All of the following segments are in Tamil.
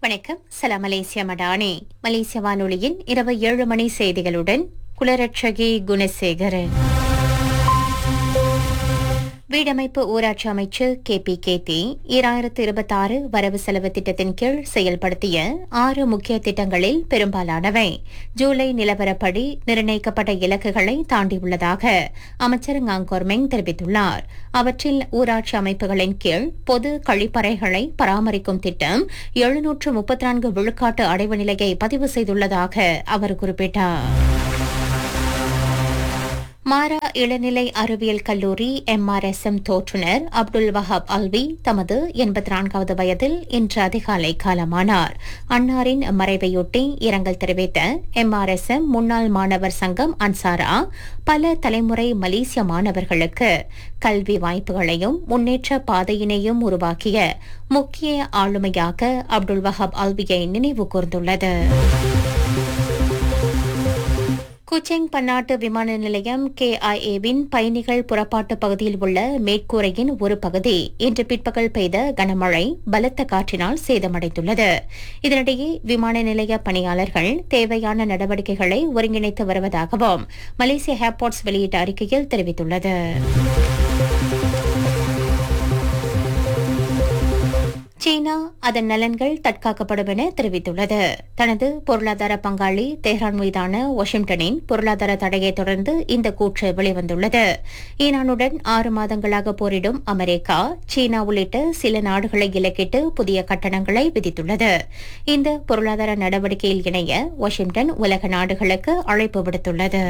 வணக்கம் சலாம் மலேசியா மடானி மலேசிய வானொலியின் இரவு ஏழு மணி செய்திகளுடன் குலரட்சகி குணசேகரன் வீடமைப்பு ஊராட்சி அமைச்சு கே பி கேத்தி ஈராயிரத்து இருபத்தாறு வரவு செலவு திட்டத்தின் கீழ் செயல்படுத்திய ஆறு முக்கிய திட்டங்களில் பெரும்பாலானவை ஜூலை நிலவரப்படி நிர்ணயிக்கப்பட்ட இலக்குகளை தாண்டியுள்ளதாக அமைச்சர் ngaங்கோர்மெங் தெரிவித்துள்ளார் அவற்றில் ஊராட்சி அமைப்புகளின் கீழ் பொது கழிப்பறைகளை பராமரிக்கும் திட்டம் எழுநூற்று முப்பத்தி நான்கு விழுக்காட்டு அடைவு நிலையை பதிவு செய்துள்ளதாக அவர் குறிப்பிட்டார் மாரா இளநிலை அறிவியல் கல்லூரி எம்ஆர்எஸ்எம் தோற்றுநர் அப்துல் வஹாப் அல்வி தமது எண்பத்தி நான்காவது வயதில் இன்று அதிகாலை காலமானார் அன்னாரின் மறைவையொட்டி இரங்கல் தெரிவித்த எம்ஆர்எஸ்எம் முன்னாள் மாணவர் சங்கம் அன்சாரா பல தலைமுறை மலேசிய மாணவர்களுக்கு கல்வி வாய்ப்புகளையும் முன்னேற்ற பாதையினையும் உருவாக்கிய முக்கிய ஆளுமையாக அப்துல் வஹாப் அல்வியை நினைவு கூர்ந்துள்ளது குச்செங் பன்னாட்டு விமான நிலையம் கேஐஏவின் பயணிகள் புறப்பாட்டு பகுதியில் உள்ள மேற்கூரையின் ஒரு பகுதி இன்று பிற்பகல் பெய்த கனமழை பலத்த காற்றினால் சேதமடைந்துள்ளது இதனிடையே விமான நிலைய பணியாளர்கள் தேவையான நடவடிக்கைகளை ஒருங்கிணைத்து வருவதாகவும் மலேசிய ஏர்போர்ட்ஸ் வெளியிட்ட அறிக்கையில் தெரிவித்துள்ளது சீனா அதன் நலன்கள் தற்காக்கப்படும் என தெரிவித்துள்ளது தனது பொருளாதார பங்காளி தெஹ்ரான் மீதான வாஷிங்டனின் பொருளாதார தடையை தொடர்ந்து இந்த கூற்று வெளிவந்துள்ளது ஈரானுடன் ஆறு மாதங்களாக போரிடும் அமெரிக்கா சீனா உள்ளிட்ட சில நாடுகளை இலக்கிட்டு புதிய கட்டணங்களை விதித்துள்ளது இந்த பொருளாதார நடவடிக்கையில் இணைய வாஷிங்டன் உலக நாடுகளுக்கு அழைப்பு விடுத்துள்ளது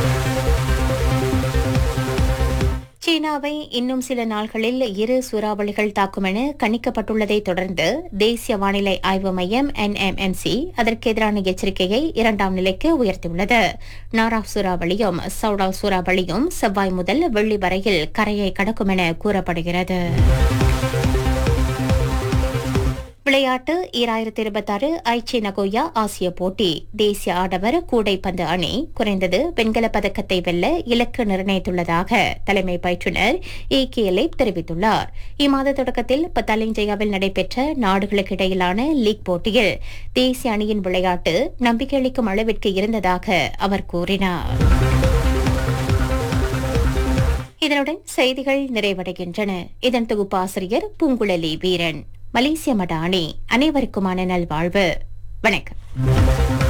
சீனாவை இன்னும் சில நாள்களில் இரு சூறாவளிகள் தாக்கும் என கணிக்கப்பட்டுள்ளதை தொடர்ந்து தேசிய வானிலை ஆய்வு மையம் என்எம்எம்சி அதற்கு எதிரான எச்சரிக்கையை இரண்டாம் நிலைக்கு உயர்த்தியுள்ளது நாராவ் சூறாவளியும் சவுடாவ் சூறாவளியும் செவ்வாய் முதல் வெள்ளி வரையில் கரையை கடக்கும் என கூறப்படுகிறது விளையாட்டு ஈராயிரத்தி இருபத்தாறு ஐச்சி நகோயா ஆசிய போட்டி தேசிய ஆடவர் கூடைப்பந்து அணி குறைந்தது வெண்கல பதக்கத்தை வெல்ல இலக்கு நிர்ணயித்துள்ளதாக தலைமை பயிற்றுநர் ஏ கே லேப் தெரிவித்துள்ளார் இம்மாத தொடக்கத்தில் பத்தாலிஞ்சயாவில் நடைபெற்ற நாடுகளுக்கு இடையிலான லீக் போட்டியில் தேசிய அணியின் விளையாட்டு நம்பிக்கையளிக்கும் அளவிற்கு இருந்ததாக அவர் கூறினார் இதனுடன் செய்திகள் நிறைவடைகின்றன இதன் தொகுப்பாசிரியர் பூங்குழலி வீரன் மலேசிய மடானி அனைவருக்குமான நல்வாழ்வு வணக்கம்